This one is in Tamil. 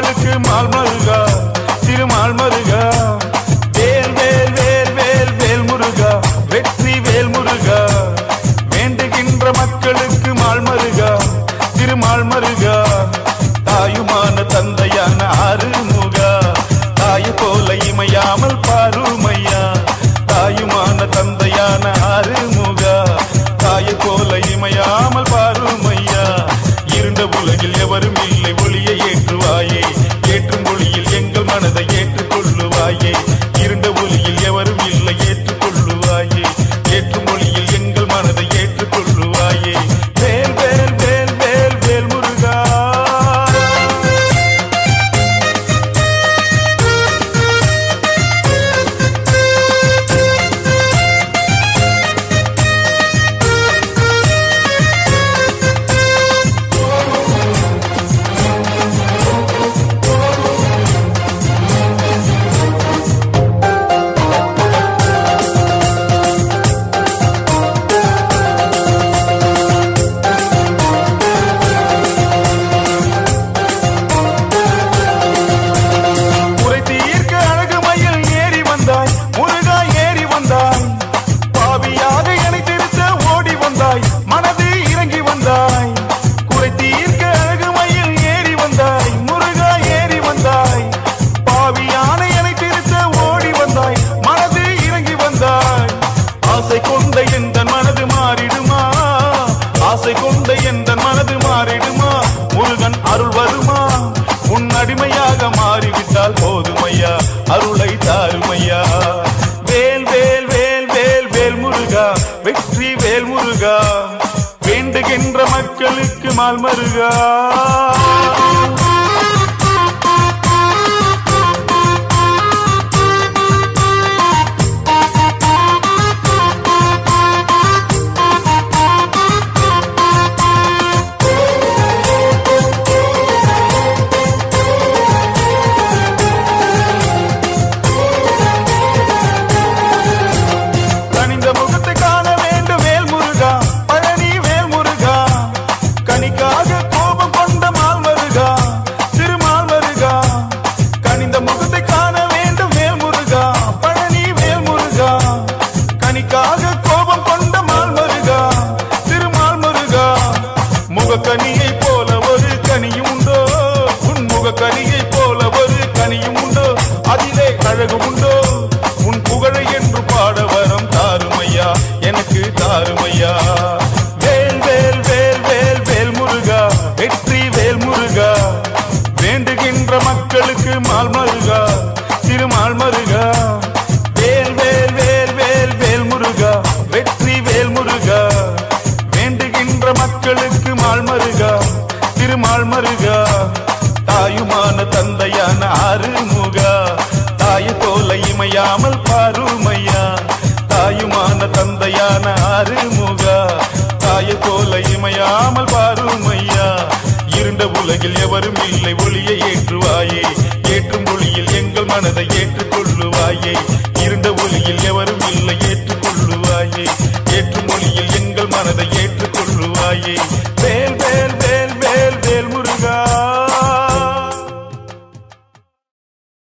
மக்களுக்கு மால் மருகா திருமால் மருகா வேல் வேல் வேல் வேல் வேல் முருகா வெற்றி வேல் முருகா வேண்டுகின்ற மக்களுக்கு மால் மருகா திருமால் மருகா தாயுமான தந்தையான ஆறுமுகா தாய போல இமையாமல் பாருமையா தாயுமான தந்தையான ஆறுமுகா தாய போல இமையாமல் பாருமையா இருண்ட உலகில் எவரும் இல்லை ஒளியை ஏற்றுவாயே ஏற்றும் ஒளியில் எங்கள் மனதை ஏற்றுக்கொள்ளுவாயே இருண்ட ஒளியில் எவரும் இல்லை ஏற்றுக்கொள்ளுவாயே ஏற்றும் ஒளியில் எங்கள் மனதை ஏற்றுக்கொள்ளுவாயே வேல் வேல் வேல் வேல் வேல் முருகா குறை தீர்க்க அழகு மயில் ஏறி வந்தாய் முருகா ஏறி வந்தாய் பாவியாக என்னை திருத்த ஓடி வந்தாய் மனது இறங்கி வந்தாய் குறை தீர்க்க அழகு மயில் ஏறி வந்தாய் முருகா ஏறி வந்தாய் பாவியான என்னை திருத்த ஓடி வந்தாய் மனது இறங்கி வந்தாய் ஆசை கொண்ட எந்த மனது மாறிடுமா ஆசை கொண்ட எந்த மனது மாறிடுமா முருகன் அருள் வருமா உன் அடிமையாக மாறிவிட்டால் போதுமையா அருளை தாருமையா வேல் வேல் வேல் வேல் வேல் முருகா வெற்றி வேல் முருகா வேண்டுகின்ற மக்களுக்கு மால் மருகா கனிந்த முகத்தை காண வேண்டும் வேல் முருகா பழனி வேல் முருகா கனிக்காக கோபம் கொண்ட மால் மருகா திருமால் மருகா கனிந்த முகத்தை காண வேண்டும் வேல் முருகா பழனி வேல் முருகா கனிக்காக கோபம் கொண்ட மால் மருகா திருமால் மருகா முகக்கனியை போல ஒரு கனியும் உண்டோ உன் முகக்கனியை போல ஒரு கனியும் உண்டோ அதிலே அழகு உண்டோ உன் புகழை என்று பாட வரம் தாருமையா எனக்கு தாருமையா வேல் வேல் வேல் வேல் வேல் முருகா வெற்றி வேல் முருகா வேண்டுகின்ற மக்களுக்கு மால் மருகா திருமால் மருகா வேல் வேல் வேல் வேல் வேல் முருகா வெற்றி வேல் முருகா வேண்டுகின்ற மக்களுக்கு மால் மருகா திருமால் மருகா தாயுமான தந்தையான ஆறுமுகா தாய போல இமையாமல் பாருமையா தாயுமான தந்தையான ஆறுமுகா தாய போல இமையாமல் பாருமையா இருண்ட உலகில் எவரும் இல்லை ஒளியை ஏற்றுவாயே ஏற்றும் ஒளியில் எங்கள் மனதை ஏற்றுக்கொள்ளுவாயே இருண்ட ஒளியில் எவரும் இல்லை ஏற்றுக்கொள்ளுவாயே ஏற்றும் ஒளியில் எங்கள் மனதை ஏற்றுக்கொள்ளுவாயே வே